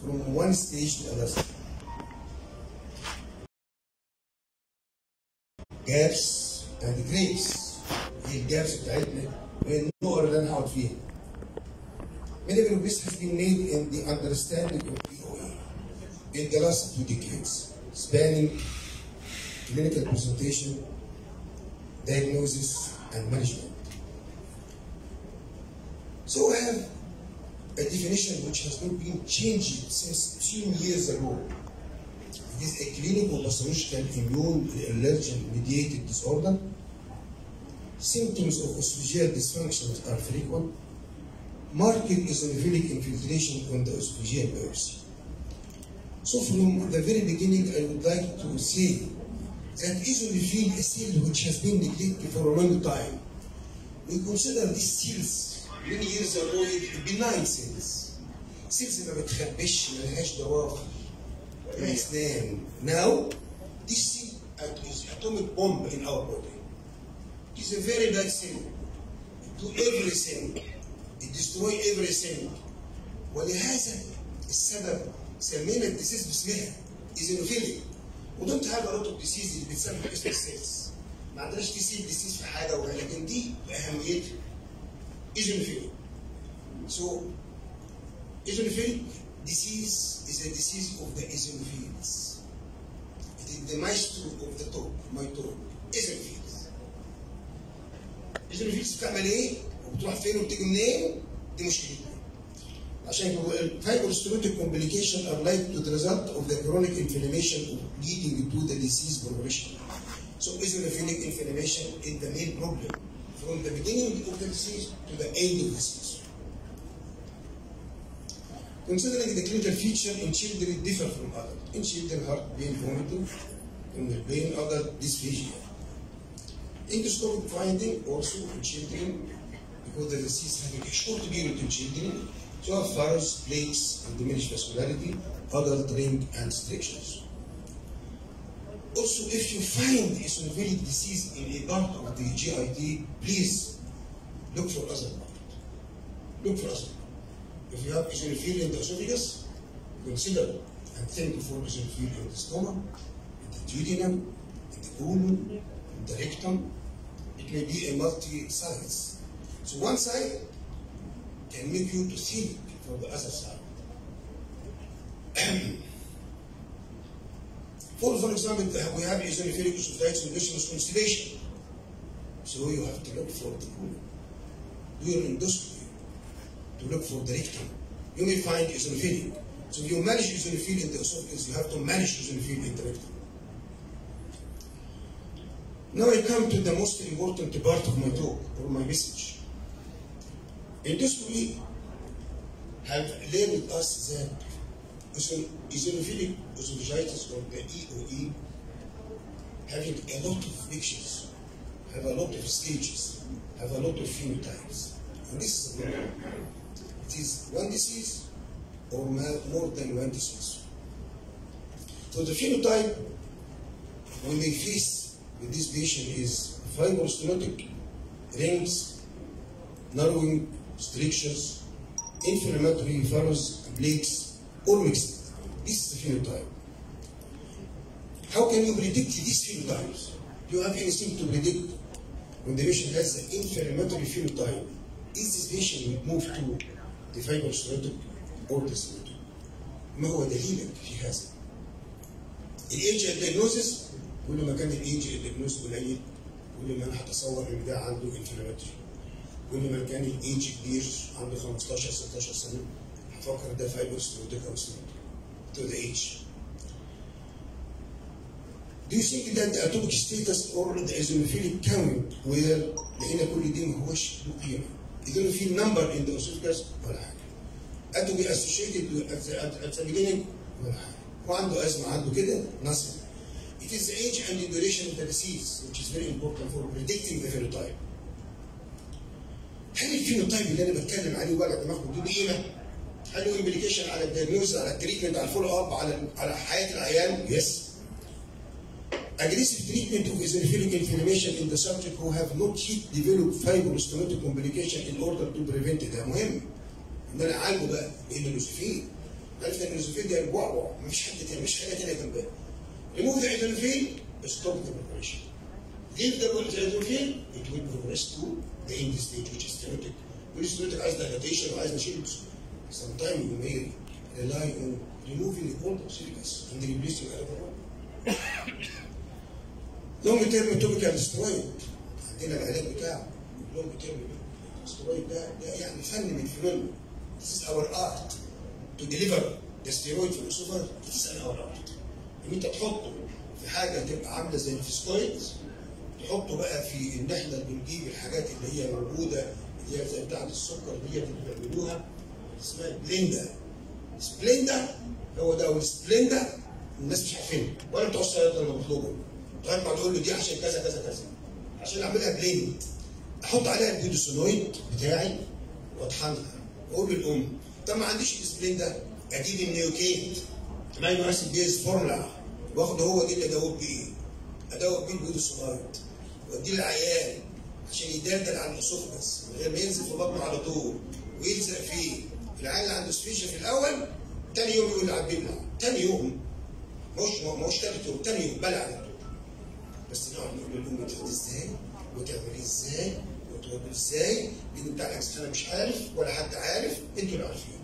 from one stage to another. gaps and grapes هي الجابس بتاعتنا والنقر اللي انا هقعد فيها. Many progress has been made in the understanding of POA in the last two decades, spanning clinical presentation, diagnosis, and management. So we have a definition which has not been changed since 10 years ago. It is a clinical pathological immune allergen mediated disorder. Symptoms of esophageal dysfunctions are frequent. Marked eosinophilic infiltration on the esophageal biopsy. So from the very beginning, I would like to say that eosinophil is a cell which has been neglected for a long time. We consider these cells many years ago benign cells. cells ما بتخبش ما لهاش ضوافر الاسنان. Now, this cell is atomic bomb in our body. It is a very bad cell. It do everything. It destroy everything. ولهذا السبب سمينا الديسيز باسمها ايزينوفيليا ودونت هاف ا لوت اوف ديسيز اللي بتسمى باسم السيلز ما عندناش تسيب ديسيز في حاجه ولكن دي باهميتها ايزينوفيليا So, eosinophilic disease is a disease of the eosinophils. It is the maestro of the top, my top, eosinophils. eosinophils بتعمل ايه؟ وبتروح فين وبتيجي منين؟ دي مشكلتنا. عشان كده الفايبروستروتيك complication are like to the result of the chronic inflammation leading to the disease progression. So eosinophilic inflammation is the main problem from the beginning of the disease to the end of the disease. Considering the clinical feature in children differ from adults. In children, heart pain, vomiting, in the pain, other dysphagia. Endoscopic finding also in children, because the disease having a short period in children, so have furrows, plaques, and diminished vascularity, adult ring, and strictures. Also, if you find eosinophilic disease in a part of the GIT, please look for other part. Look for other part. If you have eosinophil in the esophagus, consider and think for eosinophil in the stomach, in the duodenum, in the colon, in the rectum. It may be a multi-sites. So one side can make you to think for the other side. for, for example, we have eosinophilic esophagitis and vicious constipation. So you have to look for the colon. Do your endoscopy to look for the rectum. You may find eosinophilic. So if you manage eosinophil in the esophagus, you have to manage eosinophil in the rectum. Now I come to the most important part of my talk or my message. Endoscopy have labeled us that eosinophilic esophagitis or the EOE having a lot of pictures, have a lot of stages, have a lot of phenotypes. And this is the problem. It is one disease or more than one disease. So the phenotype we may face with this patient is fibrostenotic rings, narrowing strictures, inflammatory furrows, plaques, all mixed. This is the phenotype. How can you predict these phenotypes? Do you have anything to predict when the patient has an inflammatory phenotype? Is this patient will move to the fibrostenotic or the stenotic? ما هو دليلك في هذا؟ الايدج الديagnosis كل ما كان الايدج الديagnosis قليل كل ما انا هتصور ان ده عنده انفلاماتوري كل ما كان الايدج كبير عنده 15 16 سنه هفكر ده فايبروستenotic او stenotic to the age. Do you think that the atomic status or the eosinophilic count where لقينا كل دي ما هوش له قيمه eosinophil number in the esophagus ولا حاجه atomic associated at the, at, at the beginning ولا حاجه وعنده ازمه عنده كده nothing It is the age and the duration of the disease which is very important for predicting the phenotype. هل الفينوتايب اللي انا بتكلم عليه ولا دماغكم دي قيمه؟ هل له امبليكيشن على الدايجنوز على التريتمنت على الفولو اب على على حياه العيان؟ يس. Aggressive treatment of eosinophilic inflammation in the subject who have not yet developed fibrostenotic complication in order to prevent it. ده مهم. ان انا اعالجه بقى لان الاوسوفين. هل عرفنا ان الازوفيل دي البعبع مفيش حد تاني مفيش حاجه تانيه جنبها remove the eosinophil stop the progression give the eosinophil it will progress to the end stage which is stenotic والستenotic عايز dilatation وعايز نشيل sometimes you may rely on removing the cold oxylicus and replacing another one لونج تيرم توبيكال سترويد عندنا العلاج بتاعه لونج تيرم سترويد ده ده يعني فن من فنون This is our art to deliver the steroid في الاسوفر This is our art ان انت تحطه في حاجه تبقى عامله زي الفيسكويد تحطه بقى في ان احنا بنجيب الحاجات اللي هي موجوده اللي هي زي بتاعه السكر ديت اللي بيعملوها اسمها بليندا سبليندا هو ده والسبليندا الناس مش عارفينه ولا بتوع الصيادله اللي بيطلبوا لغايه ما تقول له دي عشان كذا كذا كذا عشان اعملها بليند احط عليها الجلوسينويد بتاعي واطحنها واقول للام طب ما عنديش السبلين ده اجيب النيوكيت امينو اسيد بيز فورمولا واخده هو دي اللي ادوب بيه ادوب بيه الجلوسينويد واديه للعيان عشان يدلدل على الاسوفجس من غير ما ينزل في بطنه على طول ويلزق فيه العيان اللي عنده سفيشة في الاول تاني يوم يقول لي بيبلع تاني يوم مش مش تالت يوم تاني يوم بلع على طول بس نقعد نقول للام تاخدي ازاي وتعملي ازاي وتودي ازاي لان بتاع الاكس انا مش عارف ولا حد عارف انتوا اللي عارفين.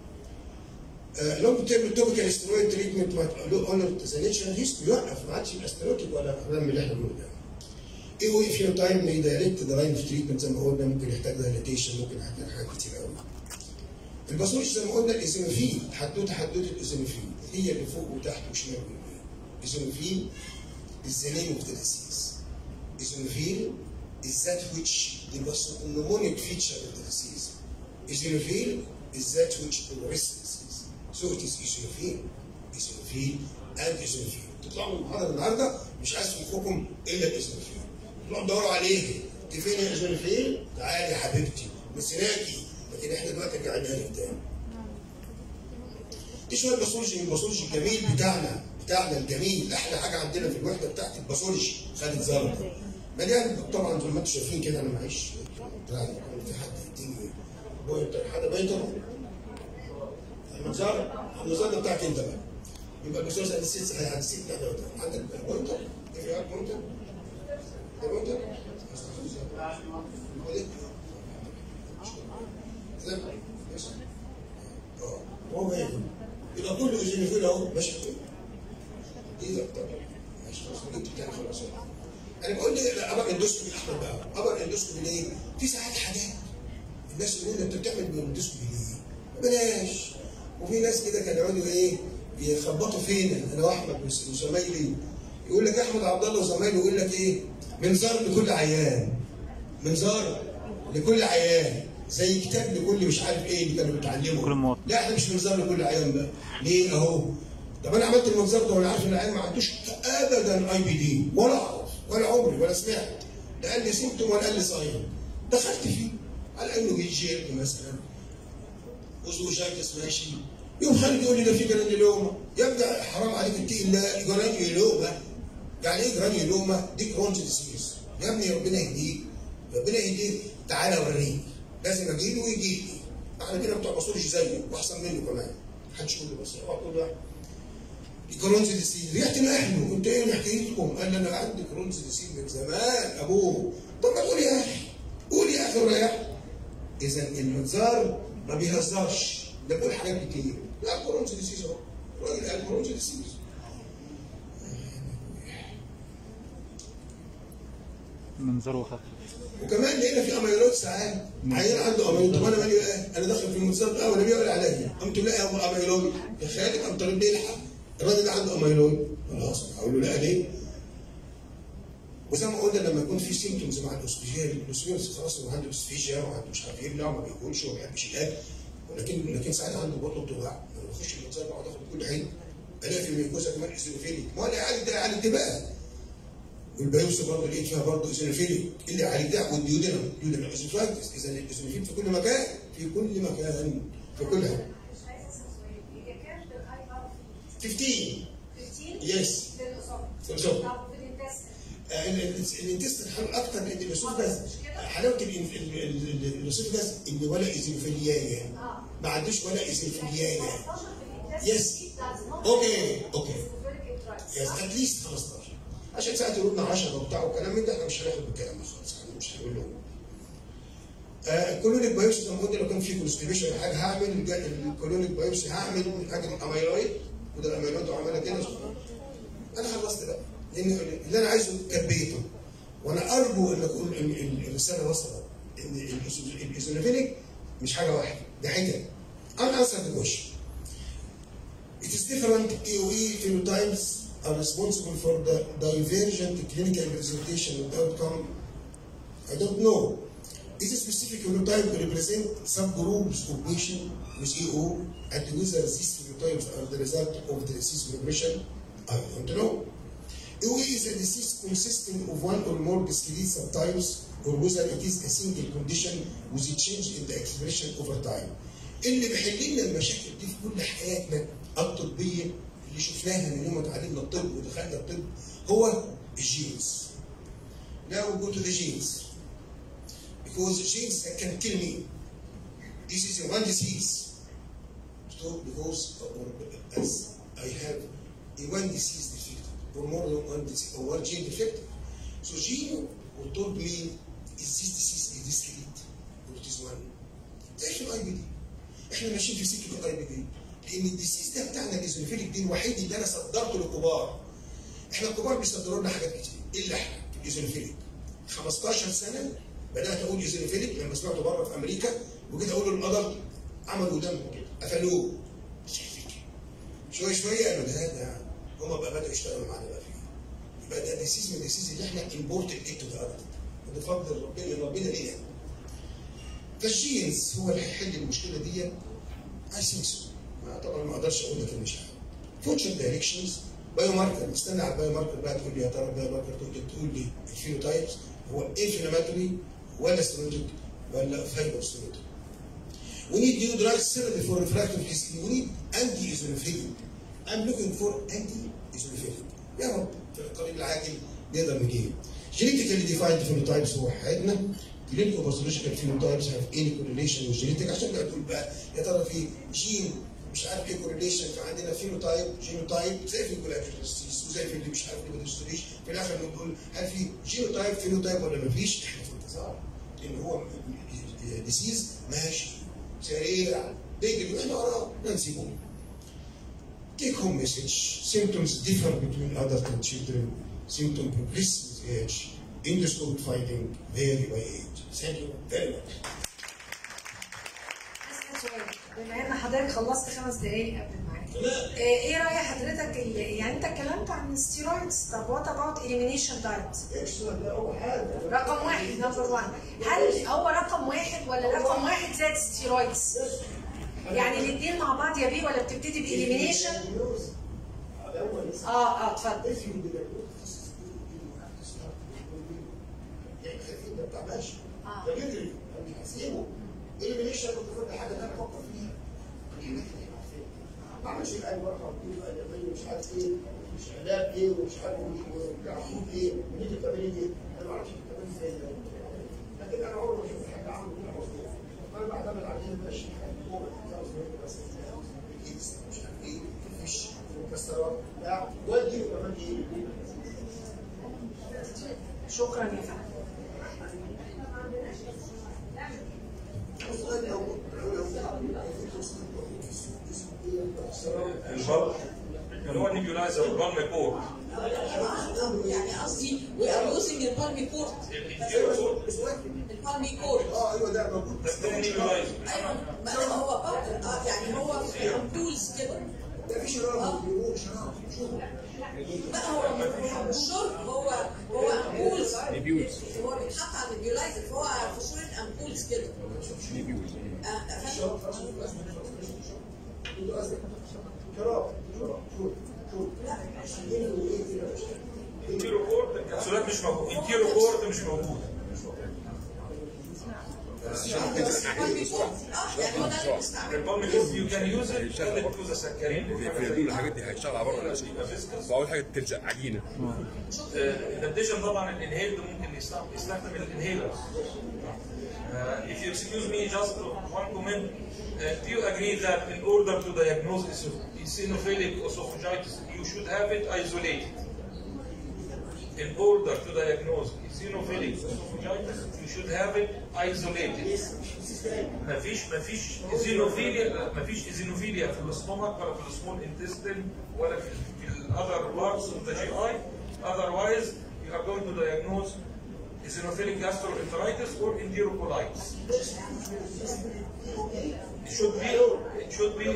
لونج تيرم توبيكال ستيرويد تريتمنت اونر ذا نيتشرال هيستوري يوقف ما عادش يبقى ستيرويد ولا كلام اللي احنا بنقوله ده. ايه هو في تايم يدايركت ذا لاين اوف تريتمنت زي ما قلنا ممكن يحتاج دايليتيشن ممكن يحتاج حاجات كتير قوي. الباثولوجي زي ما قلنا الايزينوفيل حدوته حدوته الايزينوفيل هي اللي فوق وتحت وشمال ويمين. ايزينوفيل is the name of the disease. Eosinophil is that which the mnemonic feature of the disease. Eosinophil is that which progresses the disease. So it is eosinophil, eosinophil, and eosinophil. تطلعوا من المحاضرة النهارده مش عايز في مخكم الا الايزينوفيل. تطلعوا تدوروا عليه. انت فين يا ايزينوفيل؟ تعالي يا حبيبتي نسيناكي لكن احنا دلوقتي رجعنا لك تاني. دي شويه باثولوجي من الباثولوجي الجميل بتاعنا بتاعنا الجميل احلى حاجه عندنا في الوحده بتاعت الباثولوجي خالد زلطه مليان طبعا زي ما انتم شايفين كده انا معيش بتاع في حد يديني بوينتر حد بوينتر المنظار المنظار بتاعك انت بقى يبقى الباثولوجي انا نسيت صحيح نسيت عندك بوينتر في عندك بوينتر بوينتر هو هيك يبقى كله ايزينوفيل اهو ماشي دي طبعا ماشي خلاص جبت تاني خلاص انا بقول لي ابر اندوسكوبي احمد بقى ابر اندوسكوبي ليه؟ في ساعات حاجات الناس يقولوا لي انت بتعمل بالاندوسكوبي ليه؟ بلاش وفي ناس كده كانوا يقعدوا ايه يخبطوا فينا انا واحمد وزمايلي يقول لك احمد عبد الله وزمايله يقول لك ايه؟ منظار لكل عيان منظار لكل عيان زي كتاب لكل مش عارف ايه اللي كانوا بيتعلموا لا احنا مش منظار لكل عيان بقى ليه اهو طب انا عملت المنظار ده وانا عارف ان العيان ما عندوش ابدا اي بي دي ولا اعرف ولا عمري ولا سمعت لا قال لي سيمتوم ولا قال لي صايم دخلت فيه على انه بيجي مثلا وزوجايتس ماشي يوم خالد يقول لي ده في جرانيولوما يبدا حرام عليك اتقي الله جرانيولوما يعني ايه جرانيولوما؟ دي كرونز ديسيز يا ابني ربنا يهديك ربنا يهديك تعالى وريني لازم اجي له ويجي لي احنا كده بتوع باصولوجي زيه واحسن منه كمان محدش يقول له بس هو كل واحد كرونز ديسيز ريحه اهله انت ايه حكايتكم؟ قال لي انا عندي كرونز ديسيز من زمان ابوه طب ما تقول يا اخي قول يا اخي وريح اذا المنظار ما بيهزرش ده بيقول حاجات كتير لا كرونز ديسيز اهو الراجل قال كرونز ديسيز منظره خفيف وكمان لقينا في اميلود ساعات عيان عنده اميلود طب انا مالي بقى انا داخل في المنظار بقى ولا بيقول عليا قمت لاقي ابو اميلود يا خالد قام طالب لي الحق الراجل ده عنده اميلود خلاص اقول له لا ليه؟ وزي ما قلنا لما يكون في سيمتومز مع الاوسفيجيا الاوسفيجيا خلاص هو عنده اوسفيجيا وعنده مش عارف يبلع وما بياكلش وما بيحبش ياكل ولكن لكن ساعات عنده بطنه بتوجع لما بخش المنظار بقعد اخد كل حين الاقي في الميكوزا كمان ايزوفيليك ما هو اللي يعالج ده يعالج ده بقى والبيوسي برضه لقيت فيها برضه ايزوفيليك اللي يعالج ده والديودينم ديودينم ايزوفلايتس اذا الايزوفيليك في كل مكان في كل مكان في كل حاجه 15 يس في الأسوفجس. الانتستين حلو اكتر لان الاسوفجس حلاوه الاسوفجس ان ولا ايزوفيليايا ما عندوش ولا ايزوفيليايا Yes. Okay, okay. يس اتليست 15 عشان ساعات يقولوا لنا 10 وبتاع والكلام من ده احنا مش هناخد بالكلام ده خالص احنا مش هنقول لهم آه، الكولونيك بايوبسي زي ما قلت لو كان في كونستيبيشن ولا حاجه هعمل الج- الكولونيك بايوبسي هعمل حاجه الاميلويد وده الاميلويد وعملها كده انا خلصت بقى لان اللي انا عايزه كبيته وانا ارجو ان اكون ال- ال- الرساله وصلت ان الإيزو- الايزونوفيليك مش حاجه واحده ده حاجه انا انسر ذا كويشن It is different AOE phenotypes are responsible for the divergent clinical presentation and outcome. I don't know. Is a specific phenotype represent subgroups of patients with AO and whether these phenotypes are the result of the disease progression? I don't know. AOE is a disease consisting of one or more discrete subtypes or whether it is a single condition with a change in the expression over time. اللي بيحل لنا المشاكل دي في كل حياتنا الطبيه اللي شفناها من يوم ما اتعلمنا الطب ودخلنا الطب هو الجينز. Now we go to the genes. Because the genes that can kill me. This is a one disease. So because or as I have a one disease defect or more than one disease or one gene defect. So gene who told me is this disease is discrete or it is one. زي في الاي بي دي. احنا ماشيين في سكه الاي بي دي. لان الديسيز ده بتاعنا الايزوفيليك دي الوحيد اللي انا صدرته للكبار. احنا الكبار بيصدروا لنا حاجات كتير الا احنا في الايزوفيليك. 15 سنه بدات اقول ايزوفيليك لما سمعته بره في امريكا وجيت اقول للقدر عملوا دم كده قفلوه. شويه شويه قالوا ده ده هم بقى بداوا يشتغلوا معانا بقى فيه. يبقى ده ديسيز من الديسيز اللي احنا امبورتد انتو ذا اذر. بفضل ربنا ربنا لينا. فالجينز هو اللي هيحل المشكله دي اي ثينك سو طبعا ما اقدرش اقول لك مش عارف فوتشر دايركشنز بايو ماركر استنى على البايو ماركر بقى تقول لي يا ترى البايو ماركر تقول تقول لي الفينوتايبس هو انفلاماتوري ولا ستيرويدك ولا فايبر ستيرويدك We need new drugs therapy for refractive disease. We need anti-eosinophilic. I'm looking for anti-eosinophilic. يا رب في القريب العاجل نقدر نجيب. Genetically defined phenotypes هو حياتنا. Clinical pathological phenotypes have any correlation with genetic عشان كده تقول بقى يا ترى في جين مش عارف ايه كورليشن فعندنا فينوتايب جينوتايب زي في الجلاكتوسيس وزي في اللي مش عارف اللي بتشتريش في الاخر نقول هل في جينوتايب فينوتايب ولا ما فيش؟ احنا في انتظار لان هو ديسيز ماشي سريع بيجري واحنا وراه ما نسيبه. Take home message. Symptoms differ between adult and children. Symptom progress with age. Endoscope finding vary by age. Thank you very much. أسأل سؤال بما ان حضرتك خلصت خمس دقايق قبل الميعاد تمام. ايه إيه راي حضرتك ال- يعني انت اتكلمت عن الستيرويدز طب وات اباوت اليمينيشن دايت Excellent. ده أول حاجة. رقم واحد نمبر 1 هل هو رقم واحد ولا رقم واحد زائد ستيرويدز؟ يعني الاثنين مع بعض يا بيه ولا بتبتدي باليمينيشن؟ اه اه اتفضل If you do that, this is good, you have to start. يعني خايفين ده بتاع ماشي. آه. ده بيجري أنا مش هسيبه. elimination كنت كل حاجة أنا بفكر فيها. الحاجات اللي أنا عارفها. ما عملش الآن ورقة وتقول له أنا مش عارف إيه مش علاج إيه ومش عارف وعقود إيه ونيجي تعملي إيه أنا ما أعرفش بتعملي إزاي ده. لكن أنا عمري ما شفت حد عامل كده مظبوط. أنا بعتمد عليه ماشي هو بس مش عارف إيه مفيش مكسرات لا ودي وكمان إيه شكرا يا فندم البلب اللي هو النيبيولايزر البلم كور يعني قصدي we are using the palmy court البالمي كورت اه ايوه ده موجود بس ده نيبيولايزر ايوه ما دام هو باودر اه يعني هو امبولز كده ده في شراب بيقول شراب شوف لا هو هو مش شرب هو هو امبولز هو بيتحط على النيبيولايزر فهو في صوره امبولز كده آه، فاهم؟ شراب شراب شوف شوف انتيرو كورد الكبسولات مش موجوده انتيرو كورد مش موجوده اه يعني هو ده اللي بنستعمله البالميكس يو كان يوز ات تكوزا سكرين في دول الحاجات دي هيشتغل على بره الاسيد فاول حاجه تلزق عجينه ان اديشن طبعا الانهيلد ممكن يستخدم يستخدم الانهيلر Uh, if you excuse me, just one comment. Uh, do you agree that in order to diagnose esoph- eosinophilic esophagitis, you should have it isolated? In order to diagnose eosinophilic esophagitis, you should have it isolated. مفيش مفيش ايزينوفيليا مفيش ايزينوفيليا في الاستومك ولا في السمول انتستين ولا في في الاذر بارتس اوف ذا جي اي otherwise you are going to diagnose eosinophilic gastroenteritis or enterocolitis. It should be it should be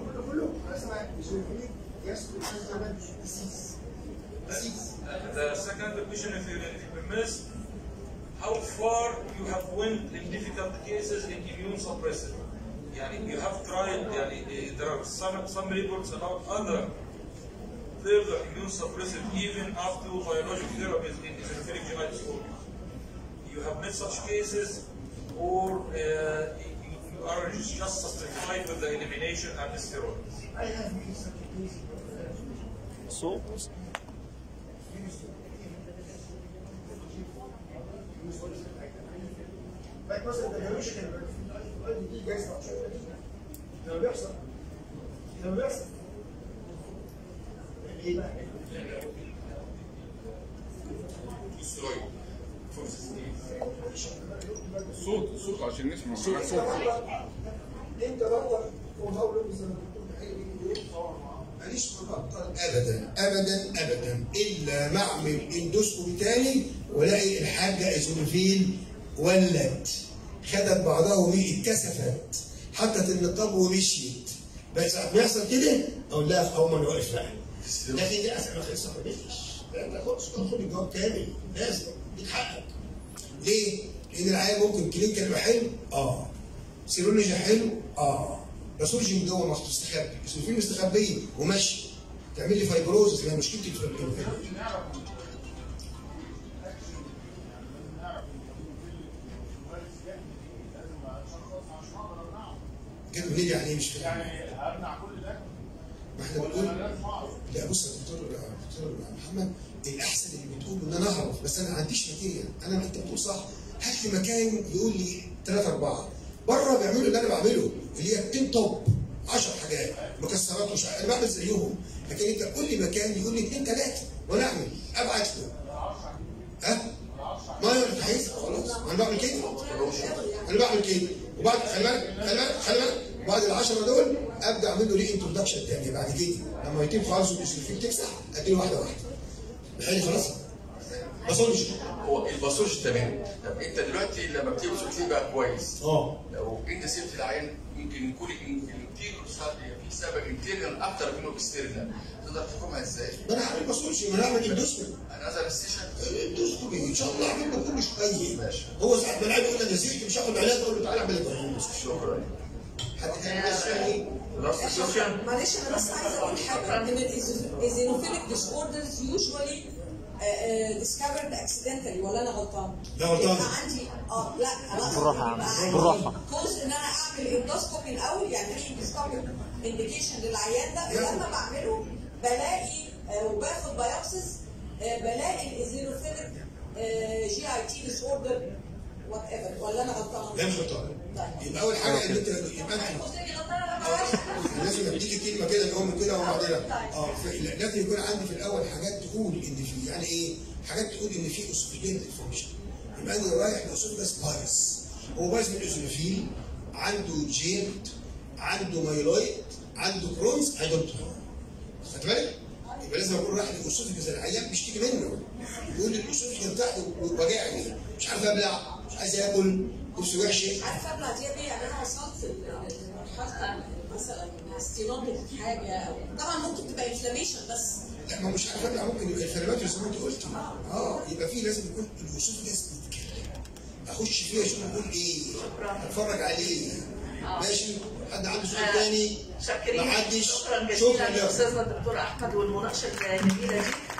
the second question if you if you permit how far you have went in difficult cases in immune suppressive يعني you have tried يعني eh, there are some some reports about other further immune suppressive even up to biologic therapies in eosinophilic GI disorder you have met such cases or uh, you, you are just satisfied with the elimination and the steroids صوت Like مثلا التجاويش كان بيبقى في الأرض دي جايزة عشان لما بيحصل لما بيحصل ايه بقى؟ السترويد صوت صوت عشان نسمع صوت صوت انت بطل وهقول زي ما الدكتور بحيي بيقول ماليش مبطل ابدا ابدا ابدا الا ما اعمل اندوسكوبي تاني والاقي الحاجه ايزونوفيل ولت خدت بعضها واتكسفت حطت النقاب ومشيت بس ساعة ما يحصل كده اقول لها اول ما انا واقف لها لكن دي اسئله خلصت ما فيش لا خد خد الجواب كامل لازم يتحقق ليه؟ لان العيان ممكن كلينيكال يبقى حلو اه سيرولوجي حلو اه باثولوجي من جوه مصر مستخبي اسمه مستخبيه وماشي تعمل لي فايبروزس هي مشكلتي في الفايبروزس كده منين يعني ايه مش فاهم ما احنا بنقول لا بص يا دكتور دكتور محمد الاحسن اللي بتقوله ان انا اعرف بس انا ما عنديش ماتيريال انا انت بتقول صح هات لي مكان يقول لي ثلاثة أربعة بره بيعملوا اللي أنا بعمله اللي هي 10 توب 10 حاجات مكسرات مش أنا بعمل زيهم لكن أنت قول لي مكان يقول لي اثنين ثلاثة وأنا أعمل أبعت له ها؟ ما أنا عايز خلاص أنا بعمل كده أنا بعمل كده وبعد خلي بالك خلي بالك خلي بالك بعد العشرة دول أبدأ أعمل له ري انترودكشن تاني بعد كده لما يتم خالص والسلفين تكسح أديله واحدة واحدة بحالي خلاص ما اظنش هو الباسوج تمام طب انت دلوقتي لما بتيجي بتلاقيه بقى كويس اه لو انت سبت العين يمكن يكون الانتيريور في سبب انتيريور اكتر منه اكسترنال تقدر تحكمها ازاي؟ ما انا هعمل باسورش ما انا هعمل اندوسكوبي انا نزل السيشن اندوسكوبي ان شاء الله اعمل له كل شويه ماشي. هو ساعه ما العيال يقول انا زهقت مش هاخد علاج اقول له تعالى اعمل لك شكرا حتى كان بس يعني last question معلش انا بس عايزه اقول حاجه ان الايزينوفيليك ديس اوردرز يوجوالي discovered accidentally ولا انا غلطان؟ لا غلطان. يبقى عندي اه لا انا بالراحة يا عم، بالراحة. كوز ان انا اعمل اندوسكوبي الاول يعني في اندوسكوبي انديكيشن للعيان ده ولما بعمله بلاقي آه، وباخد بايوبسيس آه، بلاقي الايزينوفيليك جي اي تي ديس اوردر وات ايفر ولا انا غلطان؟ لا مش غلطان يبقى اول حاجه ان انت يبقى انت قصدي غلطان انا ما أعرفش. لازم اديكي كلمه كده اللي هو من كده وبعدين اه في- لازم يكون عندي في الاول حاجات تقول ان في يعني ايه حاجات تقول ان في اسوفيجين ديفورميشن يبقى انا رايح لاسوفيجاس بايس هو بايس من الاوزونوفيل عنده جينت عنده مايلويد عنده كرونز اي دونت نو خدت بالك؟ يبقى لازم اكون رايح لاسوفيجاس العيان بيشتكي منه يقول لي الاسوفيجاس بتاعته وجعني مش عارف ابلع مش عايز اكل نفسي وحشه عارفه ابلع دي ايه يعني انا وصلت ل- لمرحله مثلا ستينوتيك حاجه أو طبعا ممكن تبقى انفلاميشن بس لا ما مش عارف ابلع ممكن يبقى الفيرمات زي ما انت قلت اه يبقى في لازم يكون الاسوفيجاس بيتكلم اخش فيه اشوف يقول ايه اتفرج عليه ماشي حد عنده سؤال تاني شاكرين محدش شكرا شكرا جزيلا لك لاستاذنا الدكتور احمد والمناقشه الجميله دي